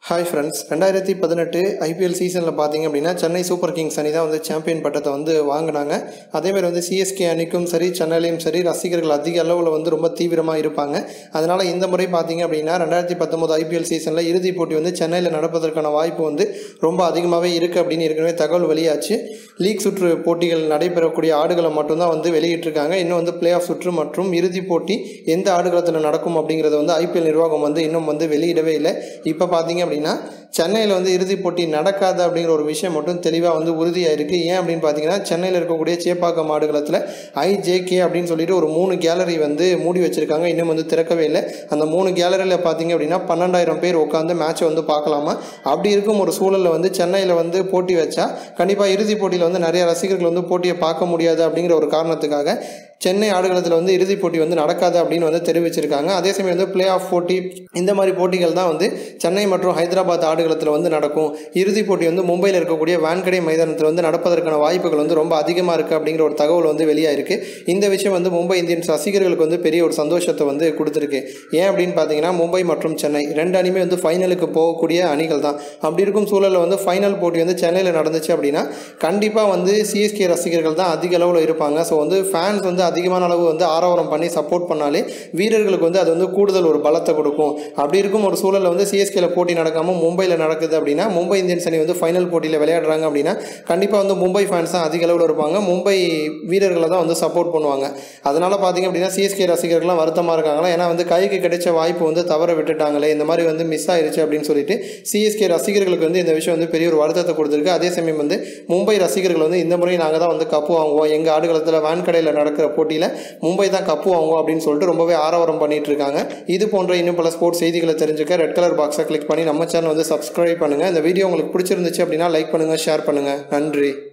hi friends ரெண்டாயிரத்தி பதினெட்டு IPL சீசனில் பார்த்தீங்க அப்படின்னா சென்னை சூப்பர் கிங்ஸ் அணி தான் வந்து சாம்பியன் பட்டத்தை வந்து வாங்கினாங்க அதேமாதிரி வந்து சிஎஸ்கே அணிக்கும் சரி சென்னையிலையும் சரி ரசிகர்கள் அதிக அளவில் வந்து ரொம்ப தீவிரமாக இருப்பாங்க அதனால் இந்த முறை பார்த்தீங்க அப்படின்னா ரெண்டாயிரத்தி பத்தொம்போது ஐபிஎல் சீசனில் இறுதிப் போட்டி வந்து சென்னையில் நடப்பதற்கான வாய்ப்பு வந்து ரொம்ப அதிகமாகவே இருக்குது அப்படின்னு ஏற்கனவே தகவல் வெளியாச்சு லீக் சுற்று போட்டிகள் நடைபெறக்கூடிய ஆடுகளை மட்டும்தான் வந்து வெளியிட்டிருக்காங்க இன்னும் வந்து பிளே ஆஃப் சுற்று மற்றும் இறுதிப் போட்டி எந்த ஆடுகளத்தில் நடக்கும் அப்படிங்கிறத வந்து ஐபிஎல் நிர்வாகம் வந்து இன்னும் வந்து வெளியிடவே இல்லை இப்போ பார்த்தீங்க அப்படின்னா சென்னையில் வந்து இறுதிப் போட்டி நடக்காது அப்படிங்கிற ஒரு விஷயம் மட்டும் தெளிவாக வந்து உறுதியாக இருக்குது ஏன் அப்படின்னு பார்த்தீங்கன்னா சென்னையில் இருக்கக்கூடிய சேப்பாக்கம் ஆடுகளத்தில் ஐஜேகே அப்படின்னு சொல்லிட்டு ஒரு மூணு கேலரி வந்து மூடி வச்சுருக்காங்க இன்னும் வந்து திறக்கவே இல்லை அந்த மூணு கேலரியில் பார்த்தீங்க அப்படின்னா பன்னெண்டாயிரம் பேர் உட்காந்து மேட்ச்சை வந்து பார்க்கலாமா அப்படி இருக்கும் ஒரு சூழலில் வந்து சென்னையில் வந்து போட்டி வச்சா கண்டிப்பாக இறுதிப் போட்டியில் வந்து நிறைய ரசிகர்கள் வந்து போட்டியை பார்க்க முடியாது அப்படிங்கிற ஒரு காரணத்துக்காக சென்னை ஆடுகளத்தில் வந்து இறுதிப் போட்டி வந்து நடக்காது அப்படின்னு வந்து தெரிவிச்சிருக்காங்க அதே சமயம் வந்து பிளே ஆஃப் போட்டி இந்த மாதிரி போட்டிகள் தான் வந்து சென்னை மற்றும் ஹைதராபாத் ஆடுகளத்தில் வந்து நடக்கும் இறுதிப் போட்டி வந்து மும்பையில் இருக்கக்கூடிய வான்கடே மைதானத்தில் வந்து நடப்பதற்கான வாய்ப்புகள் வந்து ரொம்ப அதிகமாக இருக்குது அப்படிங்கிற ஒரு தகவல் வந்து வெளியாயிருக்கு இந்த விஷயம் வந்து மும்பை இந்தியன்ஸ் ரசிகர்களுக்கு வந்து பெரிய ஒரு சந்தோஷத்தை வந்து கொடுத்துருக்கு ஏன் அப்படின்னு பார்த்தீங்கன்னா மும்பை மற்றும் சென்னை ரெண்டு அணியுமே வந்து ஃபைனலுக்கு போகக்கூடிய அணிகள் தான் அப்படி இருக்கும் சூழலில் வந்து ஃபைனல் போட்டி வந்து சென்னையில் நடந்துச்சு அப்படின்னா கண்டிப்பாக வந்து சிஎஸ்கே ரசிகர்கள் தான் அதிக அளவில் இருப்பாங்க ஸோ வந்து ஃபேன்ஸ் வந்து அதிகமான அளவு வந்து ஆரவாரம் பண்ணி சப்போர்ட் பண்ணாலே வீரர்களுக்கு வந்து அது வந்து கூடுதல் ஒரு பலத்தை கொடுக்கும் அப்படி இருக்கும் ஒரு சூழலில் வந்து சிஎஸ்கேல போட்டி நடக்காமல் மும்பையில் நடக்குது அப்படின்னா மும்பை இந்தியன்ஸ் அணி வந்து ஃபைனல் போட்டியில் விளையாடுறாங்க அப்படின்னா கண்டிப்பாக வந்து மும்பை ஃபேன்ஸ் தான் அதிக அளவில் இருப்பாங்க மும்பை வீரர்களை தான் வந்து சப்போர்ட் பண்ணுவாங்க அதனால் பார்த்தீங்க அப்படின்னா சிஎஸ்கே ரசிகர்கள்லாம் வருத்தமாக இருக்காங்களா ஏன்னா வந்து கைக்கு கிடைச்ச வாய்ப்பு வந்து தவற விட்டுட்டாங்களே இந்த மாதிரி வந்து மிஸ் ஆயிருச்சு அப்படின்னு சொல்லிட்டு சிஎஸ்கே ரசிகர்களுக்கு வந்து இந்த விஷயம் வந்து பெரிய ஒரு வருத்தத்தை கொடுத்துருக்கு அதே சமயம் வந்து மும்பை ரசிகர்கள் வந்து இந்த முறை நாங்கள் தான் வந்து கப்பு வாங்குவோம் எங்கள் ஆடுகளத்தில் வான்கடையில் நடக்கிற போட்டியில் மும்பை தான் கப்பு வாங்குவோம் அப்படின்னு சொல்லிட்டு ரொம்பவே ஆரவாரம் பண்ணிட்டு இருக்காங்க இது போன்ற இன்னும் பல ஸ்போர்ட்ஸ் செய்திகளை தெரிஞ்சுக்க ரெட் கலர் பாக்ஸை கிளிக் பண்ணி நம்ம சேனல் வந்து சப்ஸ்கிரைப் பண்ணுங்கள் இந்த வீடியோ உங்களுக்கு பிடிச்சிருந்துச்சு அப்படின்னா லைக் பண்ணுங்கள் ஷேர் பண்ணுங்கள் நன்றி